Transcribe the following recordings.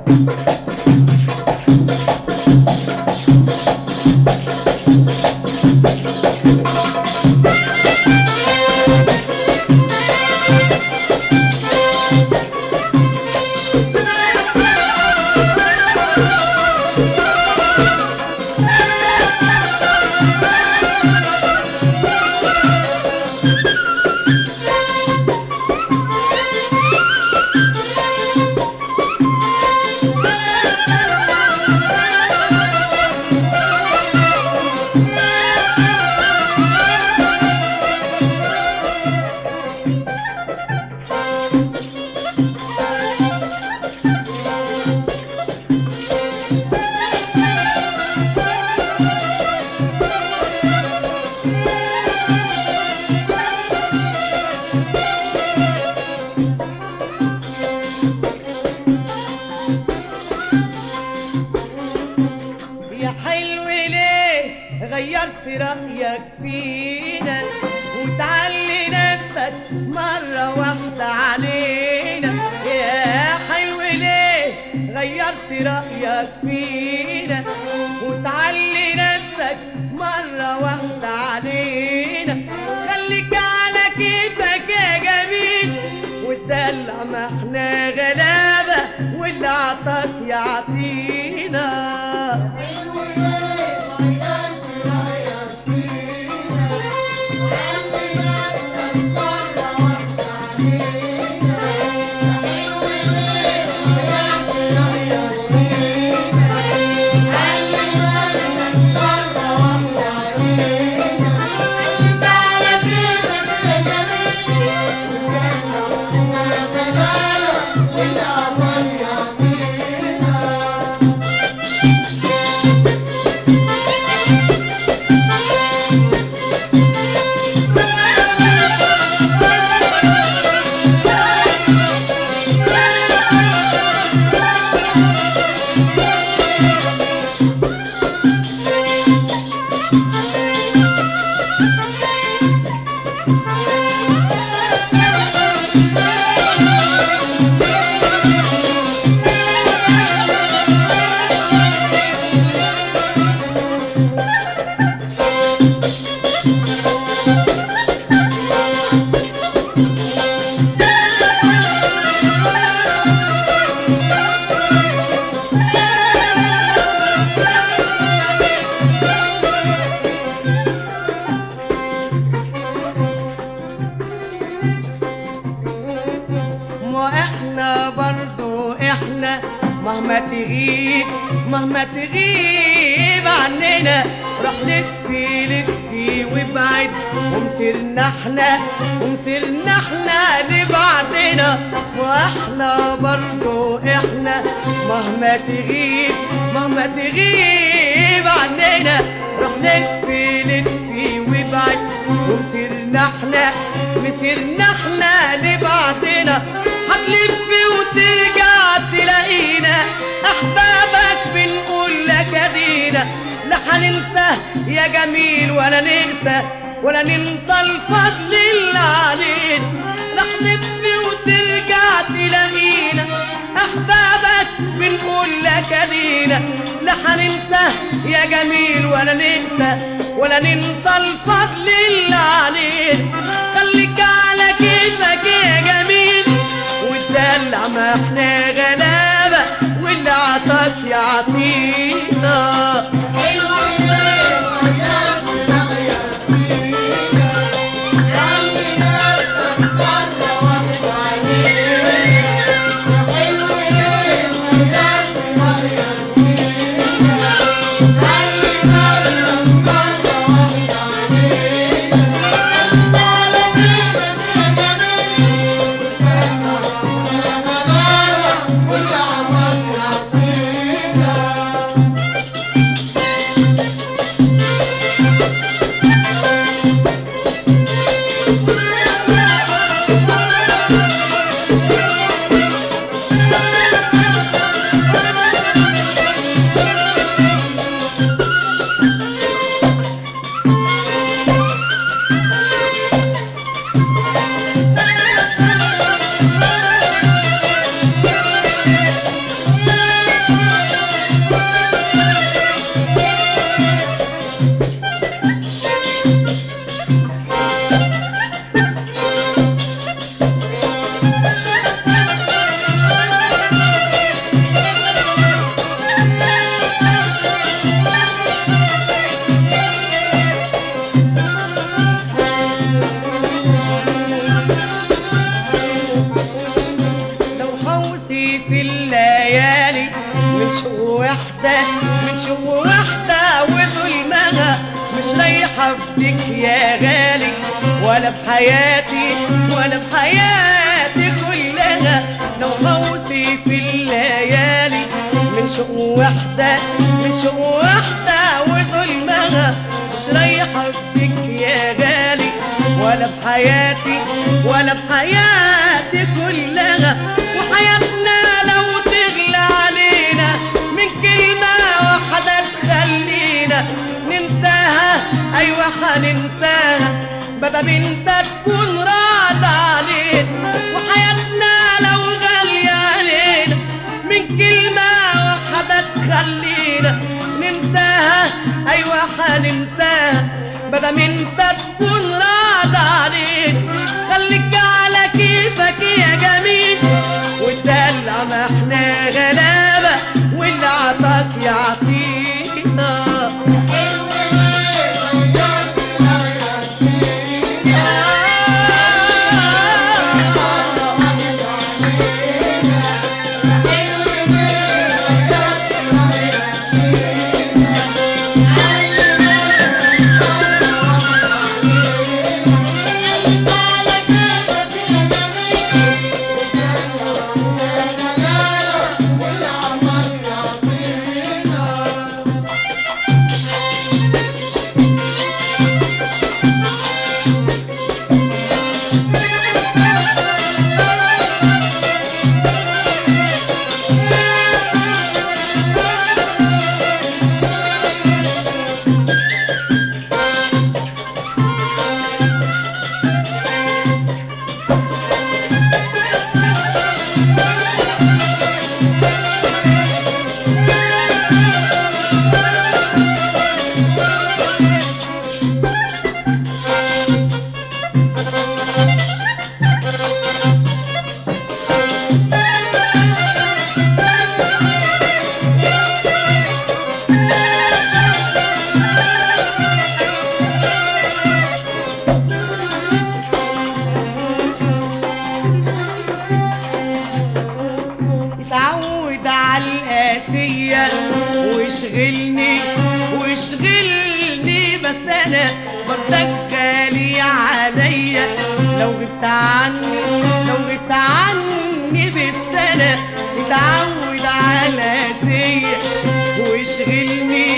يا حلو ليه غيرت رأيك فينا وتعلي نفسك مرة واحدة علينا يا حلو ليه غيرت رأيك فينا وتعلي نفسك مرة واحدة علينا خليك على كيفك يا جميل وتدلع ما احنا غلابة واللي عطاك يعطينا ما احنا برضو احنا مهما تغيب مهما تغيب عننا راح نلفي لفي وابعد ومسيرنا احنا ومسيرنا احنا لبعضنا واحنا برضو احنا مهما تغيب مهما تغيب عننا راح نلفي لفي وابعد ومسيرنا احنا مسيرنا احنا لبعضنا هتلفي وترجع تلاقينا احبابك بنقول لك ادينا لا هننسى يا جميل ولا ننسى ولا ننسى الفضل اللي علينا لا هتلفي وترجع تلاقينا احبابك بنقول لك ادينا لا هننسى يا جميل ولا ننسى ولا ننسى الفضل اللي علينا خليك على كيفك يا جميل والدلع ما احنا غلابة واللي عطاك يعطينا Thank you. في الليالي من شو وحدة من شو وحدة وظلمها مش رايحة بدك يا غالي ولا بحياتي ولا بحياتي كلها لو غوصي في الليالي من شو وحدة من شو وحدة وظلمها مش رايحة بدك يا غالي ولا بحياتي ولا بحياتي كلها وحياتنا لو تغلى علينا من كلمة واحدة تخلينا ننساها أيوة حننساها بدل انت تكون راضى علينا وحياتنا لو غالية علينا من كلمة واحدة تخلينا ننساها أيوة حننساها بدل انت تكون راضى علينا خليك على كيفك يا جميل والدلع ما احنا غلابة واللي عطاك يعطينا اتعود على القاسية واشغلني واشغلني بس انا برضك غالي عليا لو غبت عني لو غبت عني بالسنة اتعود على القاسية واشغلني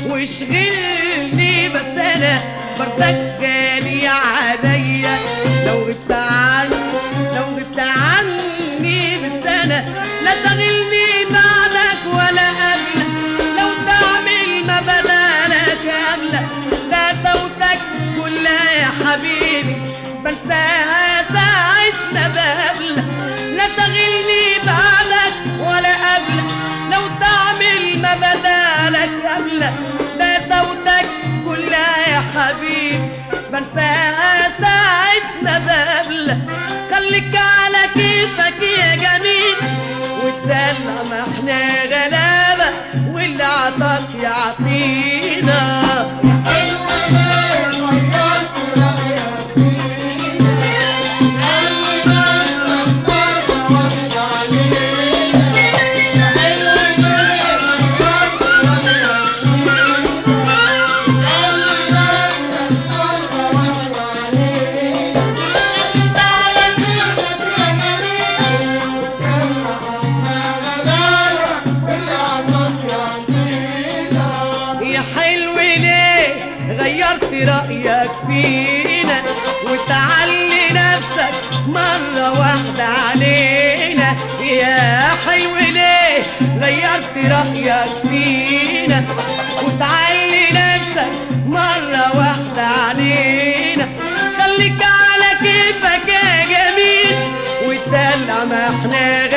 واشغلني بس انا برضك غالي عليا لو غبت عني لو غبت عني بالسنة لا شغلني بعدك ولا قبلك لو تعمل ما بدالك قبلك ده صوتك كلها يا حبيبي بنساها ساعة ما بقابلك لا شغلني بعدك ولا قبلك لو تعمل ما بدالك قبلك ده صوتك كلها يا حبيبي بنساها ساعة ما بقابلك خليك على كيفك يا جميل والدلع ما احنا غلابة واللي عطاك يعطينا يا حلو ليه غيرت رأيك فينا وتعلي نفسك مرة واحدة علينا يا حلو ليه غيرت رأيك فينا وتعلي نفسك مرة واحدة علينا خليك على كيفك يا جميل والدلع ما احنا